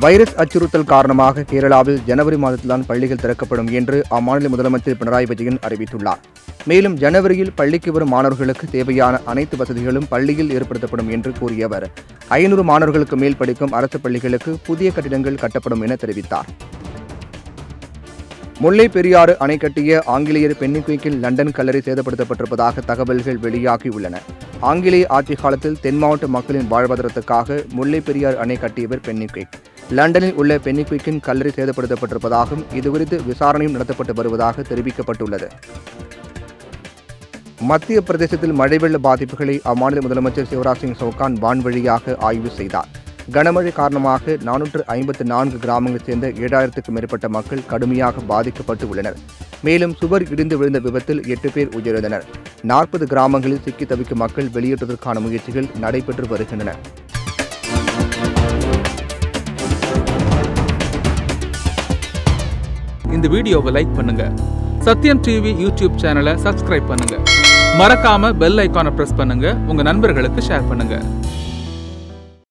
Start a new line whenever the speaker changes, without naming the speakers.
virus அச்சுறுத்தல் காரணமாக கேரளாவில் ஜனவரி மாதத்தில்தான் பள்ளிகள் திறக்கப்படும் என்று அம்மாநில முதலமைச்சர் பினராயி விஜயன் அறிவித்துள்ளார் மேலும் ஜனவரியில் பள்ளிக்கு வரும் மாணவர்களுக்கு தேவையான அனைத்து வசதிகளும் பள்ளியில் ஏற்படுத்தப்படும் என்று கூறிய அவர் ஐநூறு மாணவர்களுக்கு மேல் படிக்கும் அரசு பள்ளிகளுக்கு புதிய கட்டிடங்கள் கட்டப்படும் என தெரிவித்தார் முல்லை பெரியாறு அணை கட்டிய ஆங்கிலேயர் பென்னிக்விக்கில் லண்டன் கல்லறை சேதப்படுத்தப்பட்டிருப்பதாக தகவல்கள் வெளியாகியுள்ளன ஆங்கிலேய ஆட்சி காலத்தில் தென் மாவட்ட மக்களின் வாழ்வாதாரத்துக்காக முல்லை பெரியாறு அணை கட்டியவர் பென்னிக்விக் லண்டனில் உள்ள பென்னிக்விக்கின் கல்லறை சேதப்படுத்தப்பட்டிருப்பதாகவும் இதுகுறித்து விசாரணையும் நடத்தப்பட்டு வருவதாக தெரிவிக்கப்பட்டுள்ளது மத்திய பிரதேசத்தில் மழை வெள்ள பாதிப்புகளை அம்மாநில முதலமைச்சர் சிவராஜ் சிங் சௌகான் வான்வழியாக ஆய்வு செய்தார் கனமழை காரணமாக நானூற்று ஐம்பத்து நான்கு கிராமங்களைச் சேர்ந்த ஏழாயிரத்துக்கும் மேற்பட்ட மக்கள் கடுமையாக பாதிக்கப்பட்டு உள்ளனர் மேலும் சுவர் இடிந்து விழுந்த விபத்தில் எட்டு பேர் உயிரிழந்தனர் நாற்பது கிராமங்களில் சிக்கி தவிக்கும் மக்கள் வெளியேற்றுவதற்கான முயற்சிகள் நடைபெற்று வருகின்றன
இந்த வீடியோவை லைக் பண்ணுங்க சத்யம் டிவி யூடியூப் சேனலை சப்ஸ்கிரைப் பண்ணுங்க மறக்காம பெல் ஐகானை பிரஸ் பண்ணுங்க உங்க நண்பர்களுக்கு ஷேர் பண்ணுங்க